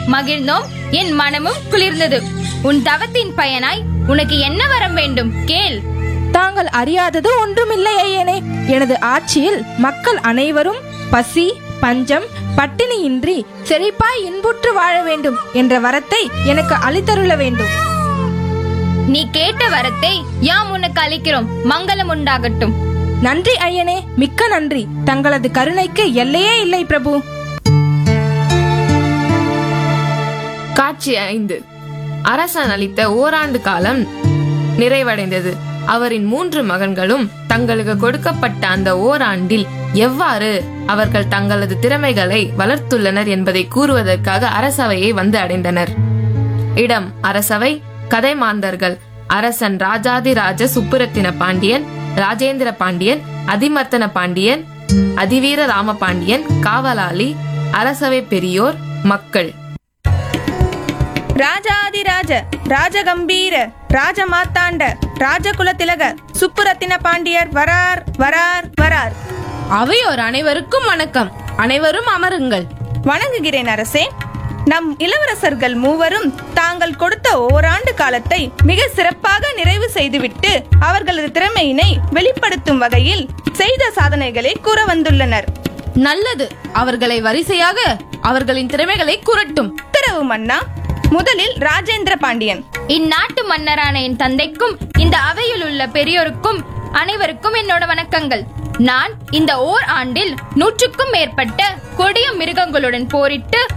மகிழ்ந்தோம் என் மனமும் குளிர்ந்தது உன் தவத்தின் பயனாய் உனக்கு என்ன வரம் வேண்டும் கேள் தாங்கள் அறியாதது ஒன்றுமில்லை ஐயனே எனது ஆட்சியில் மக்கள் அனைவரும் பசி பஞ்சம் பட்டினியின்றி செழிப்பாய் இன்புற்று வாழ வேண்டும் என்ற வரத்தை எனக்கு அளித்தருள வேண்டும் நீ கேட்ட வரத்தை யாம் உனக்கு அளிக்கிறோம் மங்களம் உண்டாகட்டும் நன்றி ஐயனே மிக்க நன்றி தங்களது கருணைக்கு எல்லையே இல்லை பிரபு காட்சி ஐந்து அரசன் அளித்த ஓராண்டு காலம் நிறைவடைந்தது அவரின் மூன்று மகன்களும் தங்களுக்கு கொடுக்கப்பட்ட அந்த ஓராண்டில் எவ்வாறு அவர்கள் தங்களது திறமைகளை வளர்த்துள்ளனர் என்பதை கூறுவதற்காக அரசவையை வந்து அடைந்தனர் இடம் அரசவை கதை மாந்தர்கள் அரசன் ராஜாதிராஜ சுப்புரத்தின பாண்டியன் ராஜேந்திர பாண்டியன் அதிமர்த்தன பாண்டியன் அதிவீர ராமபாண்டியன் காவலாளி அரசவை பெரியோர் மக்கள் ராஜாதிராஜ ராஜகம்பீர ராஜமாத்தாண்ட ராஜகுலதிலக சுப்புரத்தின பாண்டியர் வரார் வரார் வரார் அவையோர் அனைவருக்கும் வணக்கம் அனைவரும் அமருங்கள் வணங்குகிறேன் அரசே நம் இளவரசர்கள் மூவரும் தாங்கள் கொடுத்த ஓராண்டு காலத்தை மிக சிறப்பாக நிறைவு செய்துவிட்டு அவர்களது திறமையினை வெளிப்படுத்தும் வகையில் செய்த சாதனைகளை கூற வந்துள்ளனர் நல்லது அவர்களை வரிசையாக அவர்களின் திறமைகளை கூறட்டும் உத்தரவு மன்னா முதலில் ராஜேந்திர பாண்டியன் இந்நாட்டு மன்னரான என் தந்தைக்கும் இந்த அவையில் உள்ள பெரியோருக்கும் அனைவருக்கும் என்னோட வணக்கங்கள் நான் இந்த ஓர் ஆண்டில் நூற்றுக்கும் மேற்பட்ட கொடிய மிருகங்களுடன் போரிட்டு